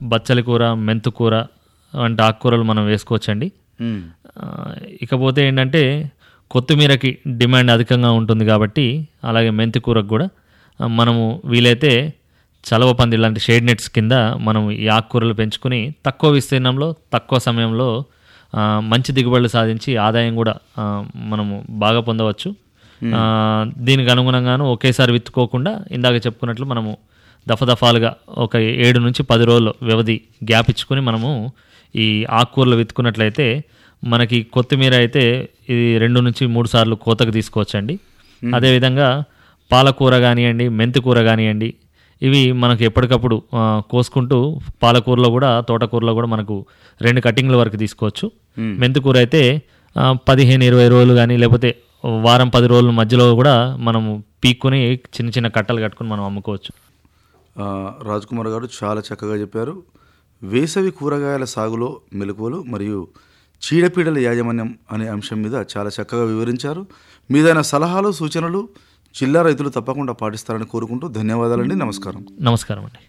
బచ్చలి కూర మెంతు కూర వంటి ఆకుకూరలు మనం వేసుకోవచ్చండి మ్మ్. ఆ, ఇకపోతే ఏంటంటే కొత్తిమీరకి డిమాండ్ అధికంగా ఉంటుంది కాబట్టి అలాగే మెంతి కూరకు కూడా ఆ, మనము వీలైతే చలవ పంది లాంటి షేడ్ నెట్స్ కింద మనం ఈ ఆకుకూరలు పెంచుకుని తక్కువ విస్తీర్ణంలో తక్కువ సమయంలో ఆ, మంచి దిగుబడులు సాధించి ఆదాయం కూడా ఆ, మనము బాగా పొందవచ్చు ఆ, దీనికి అనుగుణంగాను ఒకేసారి విత్తుకోకుండా ఇందాక చెప్పుకున్నట్లు మనము దఫదఫాలుగా ఒక ఏడు నుంచి పది రోజులు వ్యవధి గ్యాప్ ఇచ్చుకొని మనము ఈ ఆకుకూరలు విత్తుకున్నట్లయితే మనకి కొత్తిమీర అయితే ఇది రెండు నుంచి మూడు సార్లు కోతకు తీసుకోవచ్చండి అదేవిధంగా పాలకూర కానివ్వండి మెంతి కూర కానివ్వండి ఇవి మనకు ఎప్పటికప్పుడు ఆ, కోసుకుంటూ పాలకూరలో కూడా తోటకూరలో కూడా మనకు రెండు కటింగ్ల వరకు తీసుకోవచ్చు మెంతికూర అయితే ఆ, పదిహేను ఇరవై రోజులు కానీ లేకపోతే వారం పది రోజుల మధ్యలో కూడా మనము పీక్కుని చిన్న చిన్న కట్టలు కట్టుకొని మనం అమ్ముకోవచ్చు ఆ, రాజ్ కుమార్ గారు చాలా చక్కగా చెప్పారు వేసవి కూరగాయల సాగులో మెలకువలు మరియు చీడపీడల యాజమాన్యం అనే అంశం మీద చాలా చక్కగా వివరించారు మీదైన సలహాలు సూచనలు జిల్లా రైతులు తప్పకుండా పాటిస్తారని కోరుకుంటూ ధన్యవాదాలండి నమస్కారం నమస్కారం అండి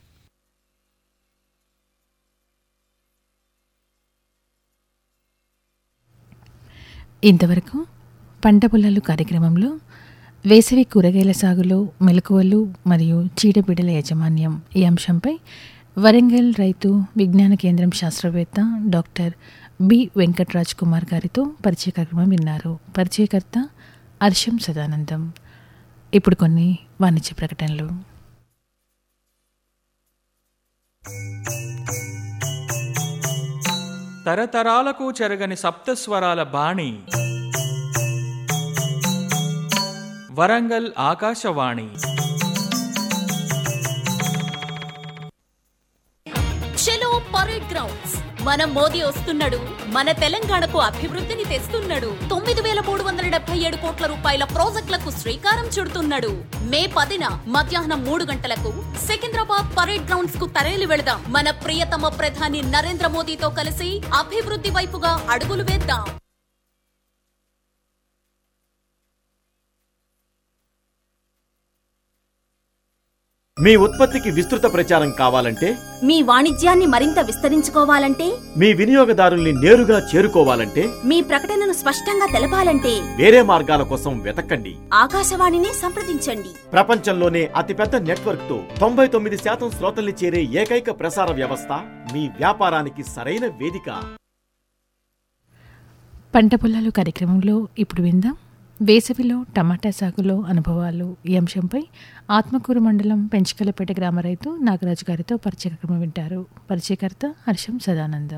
ఇంతవరకు పంట పొలాలు కార్యక్రమంలో వేసవి కూరగాయల సాగులో మెలకువలు మరియు చీడపీడల యాజమాన్యం ఈ అంశంపై వరంగల్ రైతు విజ్ఞాన కేంద్రం శాస్త్రవేత్త డాక్టర్ బి వెంకట్రాజ్ కుమార్ గారితో పరిచయ కార్యక్రమం విన్నారు పరిచయకర్త హర్షం సదానందం ఇప్పుడు కొన్ని వాణిజ్య ప్రకటనలు తరతరాలకు చెరగని సప్తస్వరాల బాణి వరంగల్ ఆకాశవాణి చలో పరేడ్ గ్రౌండ్స్ మన మోదీ వస్తున్నాడు మన తెలంగాణకు అభివృద్ధిని తెస్తున్నాడు తొమ్మిది వేల మూడు వందల డెబ్బై ఏడు కోట్ల రూపాయల ప్రాజెక్టులకు శ్రీకారం చుడుతున్నాడు మే పదిన మధ్యాహ్నం మూడు గంటలకు సికింద్రాబాద్ పరేడ్ గ్రౌండ్స్ కు తరలి వెళదాం మన ప్రియతమ ప్రధాని నరేంద్ర మోదీతో కలిసి అభివృద్ధి వైపుగా అడుగులు వేద్దాం మీ ఉత్పత్తికి విస్తృత ప్రచారం కావాలంటే మీ వాణిజ్యాన్ని మరింత విస్తరించుకోవాలంటే మీ వినియోగదారుల్ని నేరుగా చేరుకోవాలంటే మీ ప్రకటనను స్పష్టంగా తెలపాలంటే వేరే మార్గాల కోసం వెతకండి ఆకాశవాణిని సంప్రదించండి ప్రపంచంలోనే అతిపెద్ద నెట్వర్క్ తో తొంభై తొమ్మిది శాతం శ్రోతల్ని చేరే ఏకైక ప్రసార వ్యవస్థ మీ వ్యాపారానికి సరైన వేదిక పంట పొలాలు కార్యక్రమంలో ఇప్పుడు విందాం వేసవిలో టమాటా సాగులో అనుభవాలు ఈ అంశంపై ఆత్మకూరు మండలం పెంచకలపేట గ్రామ రైతు నాగరాజు గారితో పరిచయ కార్యక్రమం వింటారు పరిచయకర్త హర్షం సదానందం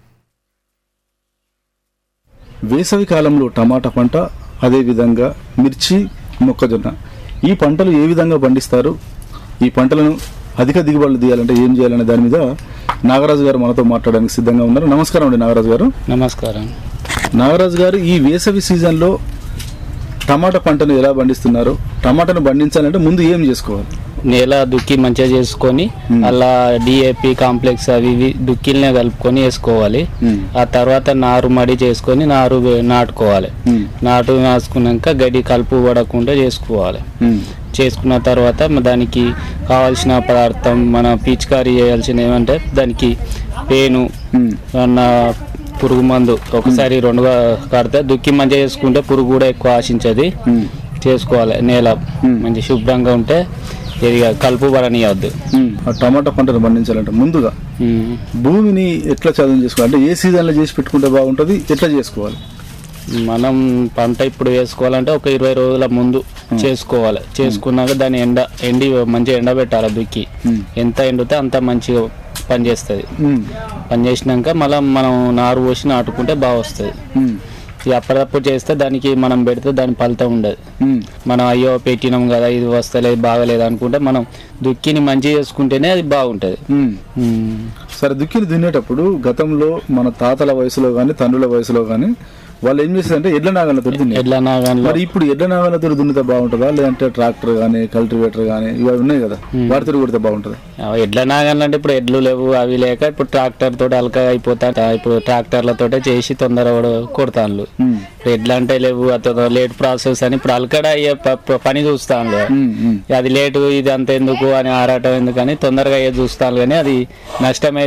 వేసవి కాలంలో టమాటా పంట అదేవిధంగా మిర్చి మొక్కజొన్న ఈ పంటలు ఏ విధంగా పండిస్తారు ఈ పంటలను అధిక దిగుబడులు తీయాలంటే ఏం చేయాలనే దాని మీద నాగరాజు గారు మనతో మాట్లాడడానికి సిద్ధంగా ఉన్నారు నమస్కారం అండి నాగరాజు గారు నమస్కారం నాగరాజు గారు ఈ వేసవి సీజన్లో టమాటా పంటను ఎలా పండిస్తున్నారు టమాటాను పండించాలంటే ముందు ఏం చేసుకోవాలి నేల దుక్కి మంచిగా చేసుకొని అలా డిఏపి కాంప్లెక్స్ అవి ఇవి దుక్కిలనే కలుపుకొని వేసుకోవాలి మ్మ్. ఆ తర్వాత నారు మడి చేసుకొని నారు వే- నాటుకోవాలి మ్మ్. నాటు వేసుకున్నాక గడ్డి కలుపు పడకుండా చేసుకోవాలి మ్మ్. చేసుకున్న తర్వాత మ- దానికి కావాల్సిన పదార్థం మన పిచికారీ చేయాల్సిన ఏమంటే దానికి పేను మ్మ్. అన్న పురుగు మందు ఒకసారి రెండుగా కడితే దుక్కి మంచిగా చేసుకుంటే పురుగు కూడా ఎక్కువ ఆశించది మ్మ్. చేసుకోవాలి నేల మంచి శుభ్రంగా ఉంటే ఇది కలుపు పడనీయవద్దు మ్మ్. ఆ టమాటా పంటను పండించాలంటే ముందుగా ఉమ్. భూమిని ఎట్లా చదువు చేసుకోవాలి అంటే ఏ సీజన్లో చేసి పెట్టుకుంటే బాగుంటుంది ఎట్లా చేసుకోవాలి మనం పంట ఇప్పుడు వేసుకోవాలంటే ఒక ఇరవై రోజుల ముందు చేసుకోవాలి చేసుకున్నాక దాన్ని ఎండ ఎండి మంచిగా ఎండబెట్టాలి దుక్కి మ్మ్. ఎంత ఎండితే అంత మంచిగా పనిచేస్తుంది మ్మ్. పని చేసినాక మళ్ళీ మనం నారు పోసి నాటుకుంటే బాగా వస్తుంది మ్మ్. ఇది అప్పటికప్పుడు చేస్తే దానికి మనం పెడితే దాని ఫలితం ఉండదు మ్మ్. మనం అయ్యో పెట్టినాం కదా ఇది వస్తలేదు బాగలేదు అనుకుంటే మనం దుక్కిని మంచిగా చేసుకుంటేనే అది బాగుంటుంది మ్మ్. ఉమ్. సరే దుక్కిని దున్నేటప్పుడు గతంలో మన తాతల వయసులో కానీ తండ్రుల వయసులో కానీ వాళ్ళు ఏం చేస్తారంటే ఎడ్ల నాగలతో దున్నే ఎడ్ల నాగంలో మరి ఇప్పుడు ఎడ్ల నాగలతో దున్నితే బాగుంటుందా లేదంటే ట్రాక్టర్ కానీ కల్టివేటర్ కానీ ఇవి ఉన్నాయి కదా వాటితో కొడితే బాగుంటుందా ఆ ఎడ్ల నాగంలంటే ఇప్పుడు ఎడ్లు లేవు అవి లేక ఇప్పుడు ట్రాక్టర్ తోటి అలక అయిపోతా ఇప్పుడు ట్రాక్టర్లతోటే చేసి తొందర కొడతాను మ్మ్. ఇప్పుడు ఎడ్లు అంటే లేవు అతను లేట్ ప్రాసెస్ అని ఇప్పుడు అలకడ అయ్యే ప- ప- పని చూస్తాను మ్మ్. మ్మ్. అది లేటు ఇది అంత ఎందుకు అని ఆరాటం ఎందుకు అని తొందరగా అయ్యే చూస్తాను కానీ అది నష్టమే